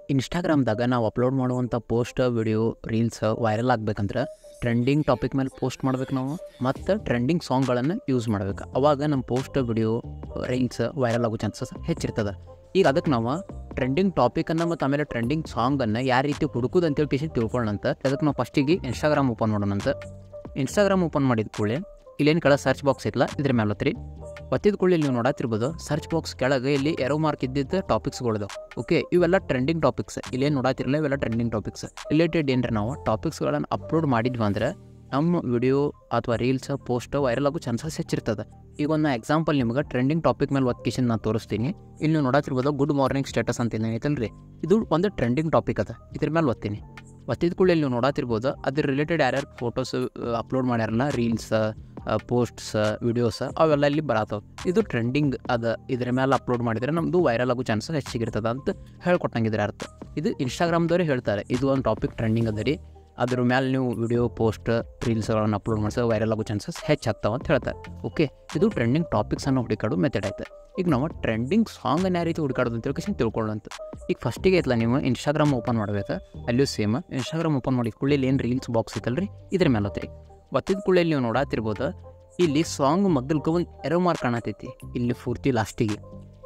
ಇನ್ಸ್ಟಾಗ್ರಾಮ್ದಾಗ ನಾವು ಅಪ್ಲೋಡ್ ಮಾಡುವಂಥ post video reels viral ಆಗ್ಬೇಕಂದ್ರೆ ಟ್ರೆಂಡಿಂಗ್ ಟಾಪಿಕ್ ಮೇಲೆ ಪೋಸ್ಟ್ ಮಾಡ್ಬೇಕು ನಾವು ಮತ್ತು ಟ್ರೆಂಡಿಂಗ್ ಸಾಂಗ್ಗಳನ್ನು ಯೂಸ್ ಮಾಡ್ಬೇಕು ಅವಾಗ ನಮ್ಮ ಪೋಸ್ಟ್ ವಿಡಿಯೋ ರೀಲ್ಸ್ ವೈರಲ್ ಆಗೋ ಚಾನ್ಸಸ್ ಹೆಚ್ಚಿರ್ತದೆ ಈಗ ಅದಕ್ಕೆ ನಾವು ಟ್ರೆಂಡಿಂಗ್ ಟಾಪಿಕನ್ನು ಮತ್ತು ಆಮೇಲೆ ಟ್ರೆಂಡಿಂಗ್ ಸಾಂಗನ್ನು ಯಾವ ರೀತಿ ಹುಡುಕೋದು ಅಂತೇಳಿ ಕೇಸಿ ತಿಳ್ಕೊಳ್ಳೋಣಂತ ಅದಕ್ಕೆ ನಾವು ಫಸ್ಟಿಗೆ ಇನ್ಸ್ಟಾಗ್ರಾಮ್ ಓಪನ್ ಮಾಡೋಣಂತ ಇನ್ಸ್ಟಾಗ್ರಾಮ್ ಓಪನ್ ಮಾಡಿದ ಕೂಡಲೇ ಇಲ್ಲೇನು ಕೆಳಗೆ ಸರ್ಚ್ ಬಾಕ್ಸ್ ಇತ್ತಲ್ಲ ಇದ್ರ ಮೇಲೆ ಒತ್ತಿರಿ ಒತ್ತಿದ ಕೂಡಲೇ ನೀವು ನೋಡತ್ತಿರ್ಬೋದು ಸರ್ಚ್ ಬಾಕ್ಸ್ ಕೆಳಗೆ ಇಲ್ಲಿ ಎರೋ ಮಾರ್ಕ್ ಇದ್ದಿದ್ದು ಟಾಪಿಕ್ಸ್ಗಳದು ಓಕೆ ಇವೆಲ್ಲ ಟ್ರೆಂಡಿಂಗ್ ಟಾಪಿಕ್ಸ್ ಇಲ್ಲೇನು ನೋಡತ್ತಿರಲ್ಲ ಇವೆಲ್ಲ ಟ್ರೆಂಡಿಂಗ್ ಟಾಪಿಕ್ಸ್ ರಿಲೇಟೆಡ್ ಏನ್ರಿ ನಾವು ಟಾಪಿಕ್ಸ್ಗಳನ್ನು ಅಪ್ಲೋಡ್ ಮಾಡಿದ್ವಿ ಅಂದ್ರೆ ನಮ್ಮ ವಿಡಿಯೋ ಅಥವಾ ರೀಲ್ಸ್ ಪೋಸ್ಟ್ ವೈರಲ್ ಆಗೋ ಚಾನ್ಸಸ್ ಹೆಚ್ಚಿರ್ತದೆ ಈಗ ಒಂದು ಎಕ್ಸಾಂಪಲ್ ನಿಮ್ಗೆ ಟ್ರೆಂಡಿಂಗ್ ಟಾಪಿಕ್ ಮೇಲೆ ಒತ್ಕಿಶನ್ ನಾನು ತೋರಿಸ್ತೀನಿ ಇಲ್ಲಿ ನೀವು ನೋಡತ್ತಿರ್ಬೋದು ಗುಡ್ ಮಾರ್ನಿಂಗ್ ಸ್ಟೇಟಸ್ ಅಂತ ಏನೈತಲ್ರಿ ಇದು ಒಂದು ಟ್ರೆಂಡಿಂಗ್ ಟಾಪಿಕ್ ಅದ ಇದ್ರ ಮೇಲೆ ಒತ್ತೀನಿ ಒತ್ತಿದ ಕೂಡಲೇ ನೀವು ನೋಡತ್ತಿರ್ಬೋದು ಅದ್ರ ರಿಲೇಟೆಡ್ ಯಾರ್ಯಾರು ಫೋಟೋಸ್ ಅಪ್ಲೋಡ್ ಮಾಡ್ಯಾರಲ್ಲ ರೀಲ್ಸ್ ಪೋಸ್ಟ್ಸ್ ವಿಡಿಯೋಸ್ ಅವೆಲ್ಲ ಇಲ್ಲಿ ಬರತ್ತವ ಇದು ಟ್ರೆಂಡಿಂಗ್ ಅದ ಇದ್ರ ಮೇಲೆ ಅಪ್ಲೋಡ್ ಮಾಡಿದರೆ ನಮ್ಮದು ವೈರಲ್ ಆಗೋ ಚಾನ್ಸಸ್ ಹೆಚ್ಚಿಗಿರ್ತದೆ ಅಂತ ಹೇಳ್ಕೊಟ್ಟಂಗಿದ್ರೆ ಅರ್ಥ ಇದು ಇನ್ಸ್ಟಾಗ್ರಾಮ್ದವ್ರು ಹೇಳ್ತಾರೆ ಇದು ಒಂದು ಟಾಪಿಕ್ ಟ್ರೆಂಡಿಂಗ್ ಅದ ರೀ ಅದ್ರ ಮೇಲೆ ನೀವು ವಿಡಿಯೋ ಪೋಸ್ಟ್ ರೀಲ್ಸ್ಗಳನ್ನು ಅಪ್ಲೋಡ್ ಮಾಡಿಸಿದ್ರೆ ವೈರಲ್ ಆಗೋ ಚಾನ್ಸಸ್ ಹೆಚ್ಚಾಗ್ತಾವ ಅಂತ ಹೇಳ್ತಾರೆ ಓಕೆ ಇದು ಟ್ರೆಂಡಿಂಗ್ ಟಾಪಿಕ್ಸನ್ನು ಹುಡುಕಾಡೋ ಮೆಥಡ್ ಆಯ್ತು ಈಗ ನಾವು ಟ್ರೆಂಡಿಂಗ್ ಸಾಂಗನ್ನು ಯಾವ ರೀತಿ ಹುಡುಕಾಡೋದು ಅಂತ ತಿಳ್ಕೊಂಡು ತಿಳ್ಕೊಳ್ಳೋಂತ ಈಗ ಫಸ್ಟಿಗೆ ಐತಲ್ಲ ನೀವು ಇನ್ಸ್ಟಾಗ್ರಾಮ್ ಓಪನ್ ಮಾಡ್ಬೇಕು ಅಲ್ಲಿಯೂ ಸೇಮ್ ಇನ್ಸ್ಟಾಗ್ರಾಮ್ ಓಪನ್ ಮಾಡಿ ಕೂಡಲೇ ಏನು ರೀಲ್ಸ್ ಬಾಕ್ಸ್ ಐತಲ್ರಿ ಇದ್ರ ಮೇಲೆ ಹೊತ್ತಿರಿ ಒತ್ತಿದ ಕೂಡಲೇ ನೀವು ನೋಡತ್ತಿರ್ಬೋದು ಇಲ್ಲಿ ಸಾಂಗ್ ಮಗ್ಗಲ್ಕ ಒಂದು ಎರೋ ಮಾರ್ಕ್ ಕಾಣತೈತಿ ಇಲ್ಲಿ ಪೂರ್ತಿ ಲಾಸ್ಟಿಗೆ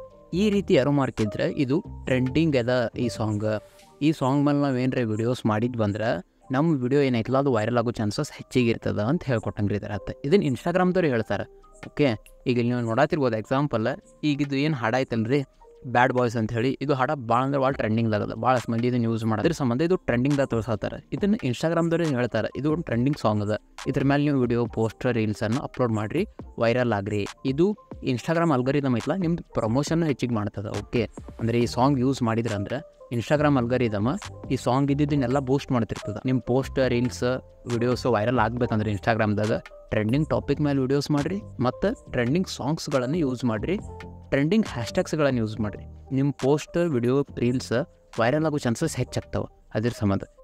ಈ ರೀತಿ ಎರೋ ಮಾರ್ಕ್ ಇದ್ರೆ ಇದು ಟ್ರೆಂಡಿಂಗ್ ಅದ ಈ ಸಾಂಗ್ ಈ ಸಾಂಗ್ ಮೇಲೆ ನಾವು ಏನರ ವಿಡಿಯೋಸ್ ಮಾಡಿದ್ವಿ ಅಂದ್ರೆ ನಮ್ಮ ವಿಡಿಯೋ ಏನೈತಲ್ಲ ಅದು ವೈರಲ್ ಆಗೋ ಚಾನ್ಸಸ್ ಹೆಚ್ಚಿಗೆ ಇರ್ತದ ಅಂತ ಹೇಳ್ಕೊಟ್ಟಂಗ್ರಿ ಇದಾರೆ ಅತ್ತ ಇದನ್ನು ಇನ್ಸ್ಟಾಗ್ರಾಮ್ದವ್ರು ಹೇಳ್ತಾರೆ ಓಕೆ ಈಗ ಇಲ್ಲಿ ನೀವು ನೋಡತ್ತಿರ್ಬೋದು ಎಕ್ಸಾಂಪಲ್ ಈಗ ಇದು ಏನು ಹಾಡ ಐತಲ್ರಿ ಬ್ಯಾಡ್ ಬಾಯ್ಸ್ ಅಂತ ಹೇಳಿ ಇದು ಹಾಡ ಭಾಳ ಅಂದ್ರೆ ಭಾಳ ಟ್ರೆಂಡಿಂಗ್ದಾಗ ಭಾಳ ಮಂದಿ ಇದನ್ನು ಯೂಸ್ ಮಾಡೋದ್ರ ಸಂಬಂಧ ಇದು ಟ್ರೆಂಡಿಂಗ್ದಾಗ ತೋರಿಸ್ತಾರೆ ಇದನ್ನು ಇನ್ಸ್ಟಾಗ್ರಾಮ್ದವ್ರು ಹೇಳ್ತಾರೆ ಇದು ಒಂದು ಟ್ರೆಂಡಿಂಗ್ ಸಾಂಗ್ ಅದ ಇದ್ರ ಮೇಲೆ ನೀವು ವಿಡಿಯೋ ಪೋಸ್ಟ್ ರೀಲ್ಸನ್ನು ಅಪ್ಲೋಡ್ ಮಾಡಿರಿ ವೈರಲ್ ಆಗ್ರಿ ಇದು ಇನ್ಸ್ಟಾಗ್ರಾಮ್ ಅಲ್ಗರಿದಮ್ ಐತಲ್ಲ ನಿಮ್ದು ಪ್ರಮೋಷನ್ ಹೆಚ್ಚಿಗೆ ಮಾಡ್ತದೆ ಓಕೆ ಅಂದರೆ ಈ ಸಾಂಗ್ ಯೂಸ್ ಮಾಡಿದ್ರೆ ಅಂದ್ರೆ ಇನ್ಸ್ಟಾಗ್ರಾಮ್ ಅಲ್ಗರಿದಮ್ ಈ ಸಾಂಗ್ ಇದ್ದಿದ್ದನ್ನೆಲ್ಲ ಬೂಸ್ಟ್ ಮಾಡ್ತಿರ್ತದೆ ನಿಮ್ಮ ಪೋಸ್ಟ್ ರೀಲ್ಸ್ ವಿಡಿಯೋಸ್ ವೈರಲ್ ಆಗ್ಬೇಕಂದ್ರೆ ಇನ್ಸ್ಟಾಗ್ರಾಮ್ದಾಗ ಟ್ರೆಂಡಿಂಗ್ ಟಾಪಿಕ್ ಮೇಲೆ ವಿಡಿಯೋಸ್ ಮಾಡಿರಿ ಮತ್ತು ಟ್ರೆಂಡಿಂಗ್ ಸಾಂಗ್ಸ್ಗಳನ್ನು ಯೂಸ್ ಮಾಡಿರಿ ಟ್ರೆಂಡಿಂಗ್ ಹ್ಯಾಶ್ಟ್ಯಾಗ್ಸ್ಗಳನ್ನು ಯೂಸ್ ಮಾಡಿರಿ ನಿಮ್ಮ ಪೋಸ್ಟ್ ವಿಡಿಯೋ ರೀಲ್ಸ್ ವೈರಲ್ ಆಗೋ ಚಾನ್ಸಸ್ ಹೆಚ್ಚಾಗ್ತಾವೆ ಅದ್ರ ಸಂಬಂಧ